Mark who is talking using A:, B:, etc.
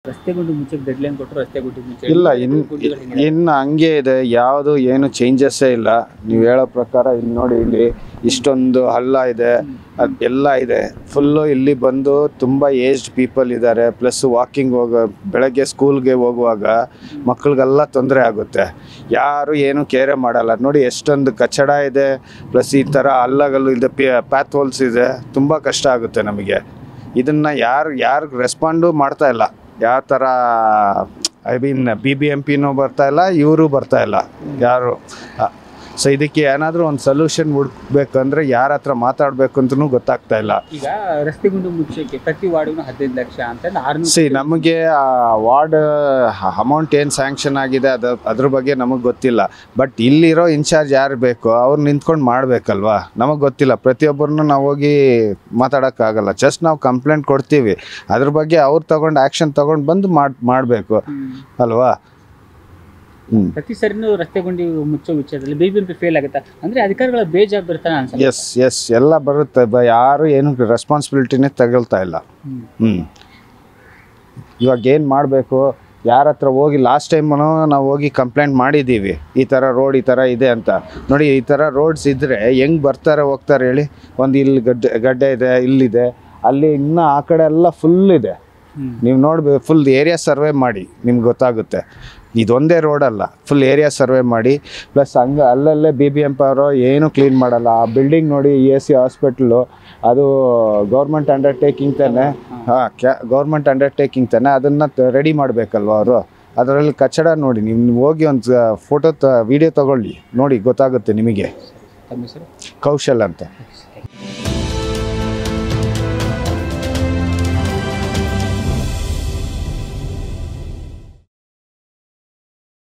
A: ರಸ್ತೆ ಗುಂಡಿ ಮುಚ್ಚಕ್ಕೆ dead line ಕೊಟ್ಟರು ರಸ್ತೆ ಗುಂಡಿ ಮುಚ್ಚ
B: ಇಲ್ಲ ಇನ್ ಇನ್ನು ಹಂಗೆ ಇದೆ ಯಾವುದು ಏನು ಚೇಂಜಸ್ಸೇ ಇಲ್ಲ ನೀವು ಹೇಳೋ ಪ್ರಕಾರ ಇಲ್ಲಿ ನೋಡಿ ಇಲ್ಲಿ ಇಷ್ಟೊಂದು ಹಳ್ಳ ಇದೆ ಅದ್ ಎಲ್ಲ ಇದೆ ಫುಲ್ಲು ಇಲ್ಲಿ ಬಂದು ತುಂಬ ಏಜ್ಡ್ ಪೀಪಲ್ ಇದ್ದಾರೆ ಪ್ಲಸ್ ವಾಕಿಂಗ್ ಹೋಗೋ ಬೆಳಗ್ಗೆ ಸ್ಕೂಲ್ಗೆ ಹೋಗುವಾಗ ಮಕ್ಳಿಗೆಲ್ಲ ತೊಂದರೆ ಆಗುತ್ತೆ ಯಾರು ಏನು ಕೇರೆ ಮಾಡಲ್ಲ ನೋಡಿ ಎಷ್ಟೊಂದು ಕಚಡ ಇದೆ ಪ್ಲಸ್ ಈ ಥರ ಹಳ್ಳಗಳು ಇದೆ ಪ್ಯಾತ್ ಹೋಲ್ಸ್ ಇದೆ ತುಂಬ ಕಷ್ಟ ಆಗುತ್ತೆ ನಮಗೆ ಇದನ್ನು ಯಾರು ಯಾರು ರೆಸ್ಪಾಂಡು ಮಾಡ್ತಾ ಇಲ್ಲ ಯಾವ ಥರ I mean B B M ಪಿನೂ ಬರ್ತಾ ಇಲ್ಲ ಇವರು ಬರ್ತಾ ಇಲ್ಲ ಯಾರು ಸೊ ಇದಕ್ಕೆ ಏನಾದರೂ ಒಂದು ಸೊಲ್ಯೂಷನ್ ಹುಡುಕ್ಬೇಕಂದ್ರೆ ಯಾರ ಹತ್ರ ಮಾತಾಡಬೇಕು ಅಂತಲೂ ಗೊತ್ತಾಗ್ತಾ ಇಲ್ಲ
A: ಈಗ ರಸ್ತೆ ಗುಂಡಿ ಮುಚ್ಚಕ್ಕೆ ಪ್ರತಿ ವಾರ್ಡ್ಗೂ ಹದಿನೈದು ಲಕ್ಷ ಅಂತ ಆರ್ನೂರು
B: ಸಿ ನಮಗೆ ವಾರ್ಡ್ ಅಮೌಂಟ್ ಏನು ಸ್ಯಾಂಕ್ಷನ್ ಆಗಿದೆ ಅದು ಅದ್ರ ಬಗ್ಗೆ ನಮಗೆ ಗೊತ್ತಿಲ್ಲ ಬಟ್ ಇಲ್ಲಿರೋ ಇನ್ಚಾರ್ಜ್ ಯಾರು ಬೇಕೋ ಅವ್ರು ನಿಂತ್ಕೊಂಡು ಮಾಡಬೇಕಲ್ವಾ ನಮಗೆ ಗೊತ್ತಿಲ್ಲ ಪ್ರತಿಯೊಬ್ಬರನ್ನು ನಾವು ಹೋಗಿ ಮಾತಾಡೋಕ್ಕಾಗಲ್ಲ ಜಸ್ಟ್ ನಾವು ಕಂಪ್ಲೇಂಟ್ ಕೊಡ್ತೀವಿ ಅದ್ರ ಬಗ್ಗೆ ಅವ್ರು ತಗೊಂಡು ಆ್ಯಕ್ಷನ್ ತಗೊಂಡು ಬಂದು ಮಾಡಿ ಮಾಡಬೇಕು
A: ಹ್ಮ್.
B: ಅಲ್ವಾ ಹ್ಞೂ
A: ಪ್ರತಿ ಸರಿನೂ ರಸ್ತೆ ಗುಂಡಿ ಮುಚ್ಚೋ ವಿಚಾರದಲ್ಲಿ ಬಿ ಬಿ ಫೇಲ್ ಆಗುತ್ತಾ ಅಂದ್ರೆ ಅಧಿಕಾರಿಗಳ ಬೇಜಾಬ್ದಾರಿತನ ಅನ್ಸುತ್ತೆ
B: ಎಸ್ ಎಸ್ ಎಲ್ಲ ಬರುತ್ತೆ ಬ ಯಾರು ಏನು ರೆಸ್ಪಾನ್ಸಿಬಿಲಿಟಿನೇ ತಗೊಳ್ತಾ ಇಲ್ಲ
A: ಹ್ಮ್.
B: ಹ್ಞೂ ಇವಾಗ ಏನು ಮಾಡಬೇಕು ಯಾರ ಹತ್ರ ಹೋಗಿ ಲಾಸ್ಟ್ ಟೈಮು ನಾವು ಹೋಗಿ ಕಂಪ್ಲೇಂಟ್ ಮಾಡಿದ್ದೀವಿ ಈ ಥರ ರೋಡ್ ಈ ಥರ ಇದೆ ಅಂತ ನೋಡಿ ಈ ಥರ ರೋಡ್ಸ್ ಇದ್ದರೆ ಹೆಂಗೆ ಬರ್ತಾರೆ ಹೋಗ್ತಾರೆ ಹೇಳಿ ಒಂದು ಇಲ್ಲಿ ಗಡ್ಡೆ ಗಡ್ಡೆ ಇದೆ ಇಲ್ಲಿದೆ ಅಲ್ಲಿ ಇನ್ನೂ ಆ ಕಡೆ ಎಲ್ಲ ಫುಲ್ ಇದೆ
A: ಹ್ಮ್.
B: ನೀವು ನೋಡ್ಬೇಕು ಫುಲ್ ಏರಿಯಾ ಸರ್ವೆ ಮಾಡಿ ನಿಮ್ಗೆ ಗೊತ್ತಾಗುತ್ತೆ ಇದೊಂದೇ ರೋಡಲ್ಲ ಫುಲ್ ಏರಿಯಾ ಸರ್ವೆ ಮಾಡಿ ಪ್ಲಸ್ ಹಂಗೆ ಅಲ್ಲಲ್ಲೇ ಬಿ ಬಿ ಎಂ ಅವರು ಏನೂ ಕ್ಲೀನ್ ಮಾಡಲ್ಲ ಆ ಬಿಲ್ಡಿಂಗ್ ನೋಡಿ ಇ ಎಸ್ ಸಿ ಹಾಸ್ಪಿಟ್ಲು ಅದು ಗೌರ್ಮೆಂಟ್ ಅಂಡರ್ಟೇಕಿಂಗ್ ತಾನೆ ಹಾಂ ಕ್ಯಾ ಗೌರ್ಮೆಂಟ್ ಅಂಡರ್ಟೇಕಿಂಗ್ ತಾನೆ ಅದನ್ನು ರೆಡಿ ಮಾಡಬೇಕಲ್ವ ಅವರು ಅದರಲ್ಲಿ ಕಚ್ಚಡ ನೋಡಿ ನೀವು ನೀವು ಹೋಗಿ ಒಂದು ಫೋಟೋ ತ ವಿಡಿಯೋ ತಗೊಳ್ಳಿ ನೋಡಿ ಗೊತ್ತಾಗುತ್ತೆ ನಿಮಗೆ
A: ತಮ್ಮ ಹೆಸರು
B: ಕೌಶಲ್ ಅಂತ